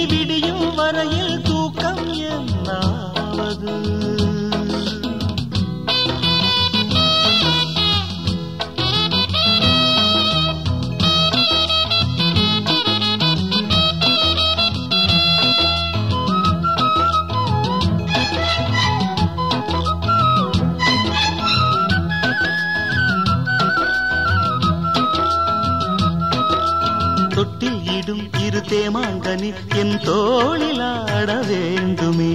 விடியும் வரையில் தூக்கம் என்னாவது தொட்டில் இடும் இரு தேமாங்கனி என் தோளில் ஆட வேண்டுமே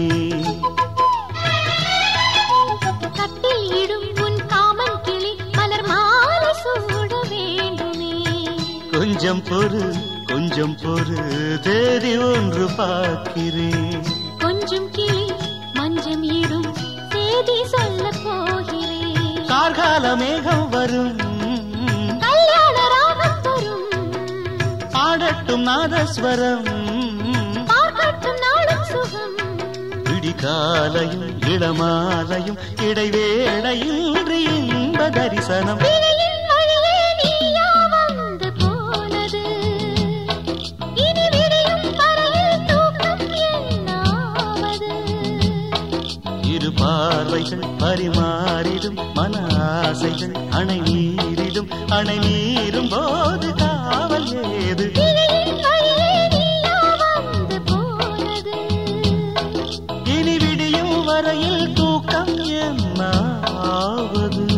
கட்டில் இடும் உன் காமன் கிளி மலர் மாலை சூட வேண்டுமே கொஞ்சம் பொறு கொஞ்சம் பொறு தேதி ஒன்று பார்க்கிறேன் கொஞ்சம் கிளி மஞ்சம் இடும் செய்தி சொல்ல போகிறேன் கார்கால மேகம் வரும் கல்யாண ராகம் வரும் பாடட்டும் நாதஸ்வரம் பார்க்கட்டும் நாளும் சுகம் விடிகாலையும் இளமாலையும் இடைவேளையின்றி இன்ப தரிசனம் விழியின் வழியே நீயா வந்து போனது இனி விடியும் வரையில் தூக்கம் என்னாவது இரு பார்வைகள் பரிமாறிடும் மன ஆசைகள் அணை நீரிடும் அணை நீரும் போது காவல் ஏது விழியின் வழியே நீயா வந்து போனது இனி விடியும் வரையில் தூக்கம் என்னாவது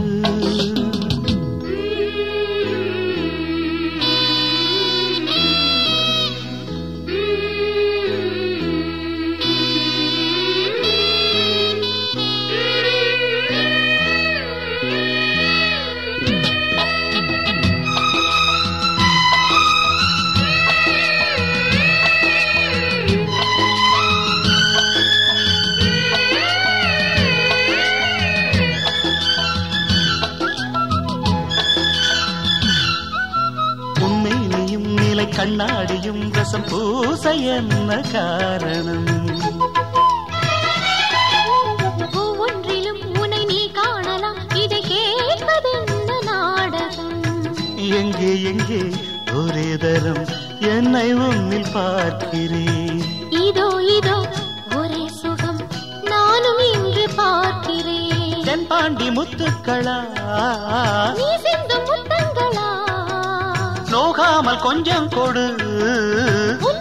உண்மை நீயும் நிலை கண்ணாடியும் ரசம் பூச என்ன காரணம் ஒவ்வொன்றிலும் உன்னை நீ காணலாம் இதை கேட்பதென்ன நாடகம் எங்கே எங்கே ஒரே தரம் என்னை உன்னில் பார்க்கிறேன் இதோ இதோ ஒரே சுகம் நானும் இன்று பார்க்கிறேன் தென்பாண்டி முத்துக்களா நீ சிந்தும் முத்தங்களா நோகாமல் கொஞ்சம் கொடு